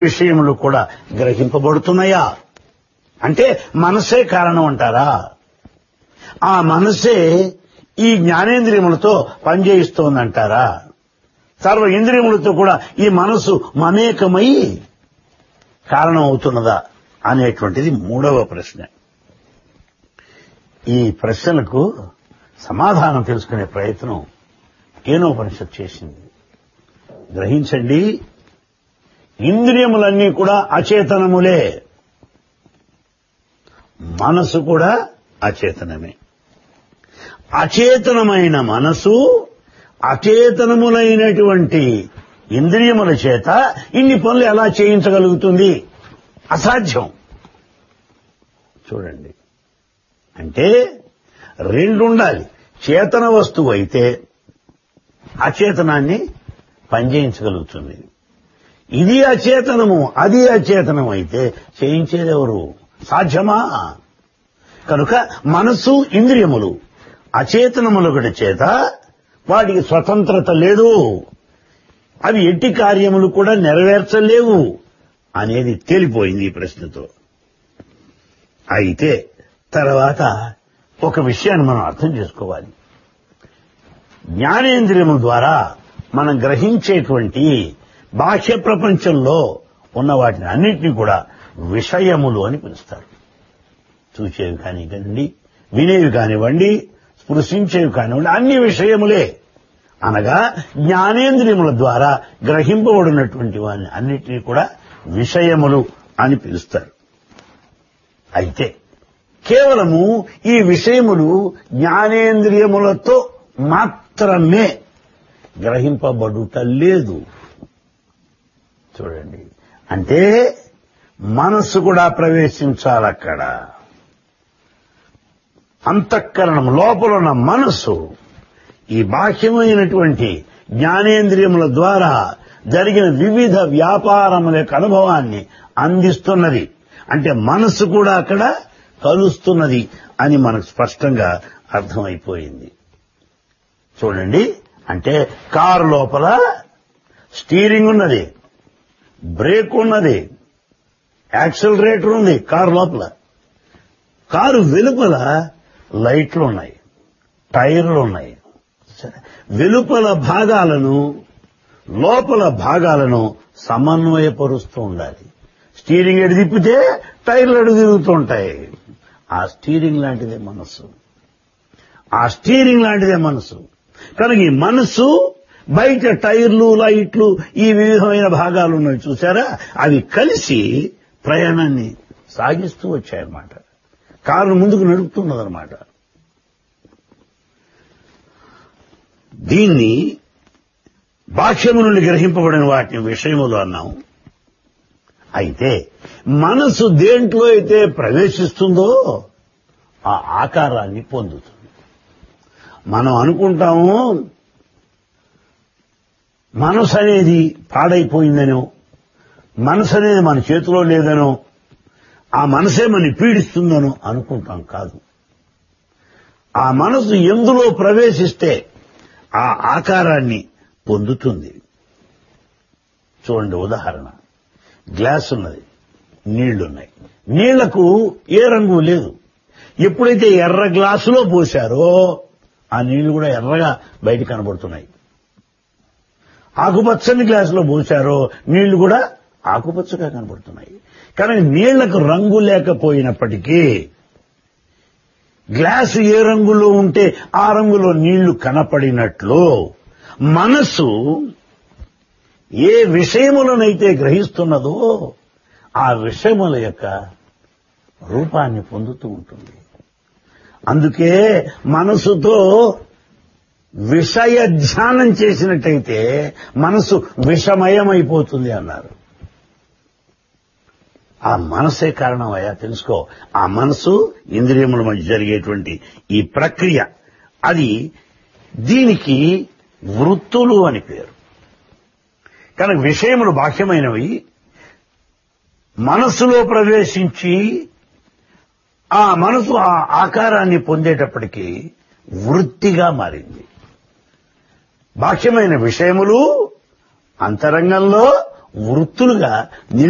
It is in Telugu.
విషయములు కూడా గ్రహింపబడుతున్నాయా అంటే మనసే కారణం అంటారా ఆ మనసే ఈ జ్ఞానేంద్రియములతో పనిచేయిస్తోందంటారా సర్వ ఇంద్రియములతో కూడా ఈ మనసు మమేకమై కారణం అవుతున్నదా అనేటువంటిది మూడవ ప్రశ్న ఈ ప్రశ్నలకు సమాధానం తెలుసుకునే ప్రయత్నం ఏనోపనిషత్ చేసింది గ్రహించండి ఇంద్రియములన్నీ కూడా అచేతనములే మనసు కూడా అచేతనమే అచేతనమైన మనసు అచేతనములైనటువంటి ఇంద్రియముల చేత ఇన్ని పనులు ఎలా చేయించగలుగుతుంది అసాధ్యం చూడండి అంటే రెండు ఉండాలి చేతన వస్తువు అయితే అచేతనాన్ని పనిచేయించగలుగుతుంది ఇది అచేతనము అది అచేతనం అయితే చేయించేదెవరు సాధ్యమా కనుక మనస్సు ఇంద్రియములు అచేతనములొకటి చేత వాటికి స్వతంత్రత లేదు అవి ఎట్టి కార్యములు కూడా నెరవేర్చలేవు అనేది తేలిపోయింది ఈ ప్రశ్నతో అయితే తర్వాత ఒక విషయాన్ని మనం అర్థం చేసుకోవాలి జ్ఞానేంద్రియముల ద్వారా మనం గ్రహించేటువంటి బాహ్య ప్రపంచంలో ఉన్న వాటిని అన్నింటినీ కూడా విషయములు అని పిలుస్తారు చూచేవి కానివ్వండి వినేవి కానివ్వండి స్పృశించేవి కానివ్వండి అన్ని విషయములే అనగా జ్ఞానేంద్రియముల ద్వారా గ్రహింపబడినటువంటి వారిని అన్నిటినీ కూడా విషయములు అని పిలుస్తారు అయితే కేవలము ఈ విషయములు జ్ఞానేంద్రియములతో మాత్రమే గ్రహింపబడుట లేదు చూడండి అంటే మనస్సు కూడా ప్రవేశించాలి అక్కడ అంతఃకరణం లోపల ఉన్న మనస్సు ఈ బాహ్యమైనటువంటి జ్ఞానేంద్రియముల ద్వారా జరిగిన వివిధ వ్యాపారముల యొక్క అనుభవాన్ని అందిస్తున్నది అంటే మనస్సు కూడా అక్కడ కలుస్తున్నది అని మనకు స్పష్టంగా అర్థమైపోయింది చూడండి అంటే కారు లోపల స్టీరింగ్ ఉన్నది బ్రేక్ ఉన్నది యాక్సిలరేటర్ ఉంది కారు లోపల కారు వెలుపల లైట్లు ఉన్నాయి టైర్లు ఉన్నాయి సరే వెలుపల భాగాలను లోపల భాగాలను సమన్వయపరుస్తూ ఉండాలి స్టీరింగ్ ఎడు తిప్పితే టైర్లు ఎడు తిరుగుతూ ఉంటాయి ఆ స్టీరింగ్ లాంటిదే మనస్సు ఆ స్టీరింగ్ లాంటిదే మనసు కనుక ఈ మనస్సు బయట టైర్లు లైట్లు ఈ వివిధమైన భాగాలు ఉన్నాయి చూసారా అవి కలిసి ప్రయాణాన్ని సాగిస్తూ వచ్చాయన్నమాట కారును ముందుకు నడుపుతున్నదన్నమాట దీన్ని బాహ్యము నుండి గ్రహింపబడిన వాటిని విషయములు అన్నాం అయితే మనసు దేంట్లో అయితే ప్రవేశిస్తుందో ఆ ఆకారాన్ని పొందుతుంది మనం అనుకుంటాము మనసు అనేది పాడైపోయిందనో మనసు అనేది మన చేతిలో లేదనో ఆ మనసే మన పీడిస్తుందనో అనుకుంటాం కాదు ఆ మనసు ఎందులో ప్రవేశిస్తే ఆ ఆకారాన్ని పొందుతుంది చూడండి ఉదాహరణ గ్లాస్ ఉన్నది నీళ్లున్నాయి నీళ్లకు ఏ రంగు లేదు ఎప్పుడైతే ఎర్ర గ్లాసులో పోశారో ఆ నీళ్లు కూడా ఎర్రగా బయట కనబడుతున్నాయి ఆకుపచ్చని గ్లాసులో పోశారో నీళ్లు కూడా ఆకుపచ్చగా కనబడుతున్నాయి కానీ నీళ్లకు రంగు లేకపోయినప్పటికీ గ్లాసు ఏ రంగులో ఉంటే ఆ రంగులో నీళ్లు కనపడినట్లు మనస్సు ఏ విషయములనైతే గ్రహిస్తున్నదో ఆ విషయముల యొక్క రూపాన్ని పొందుతూ ఉంటుంది అందుకే మనసుతో విషయ ధ్యానం చేసినట్టయితే మనసు విషమయమైపోతుంది అన్నారు ఆ మనసే కారణం అయ్యా తెలుసుకో ఆ మనసు ఇంద్రియముల మధ్య జరిగేటువంటి ఈ ప్రక్రియ అది దీనికి వృత్తులు అని పేరు కనుక విషయములు బాహ్యమైనవి మనస్సులో ప్రవేశించి ఆ మనసు ఆ ఆకారాన్ని పొందేటప్పటికీ వృత్తిగా మారింది బాహ్యమైన విషయములు అంతరంగంలో వృత్తులుగా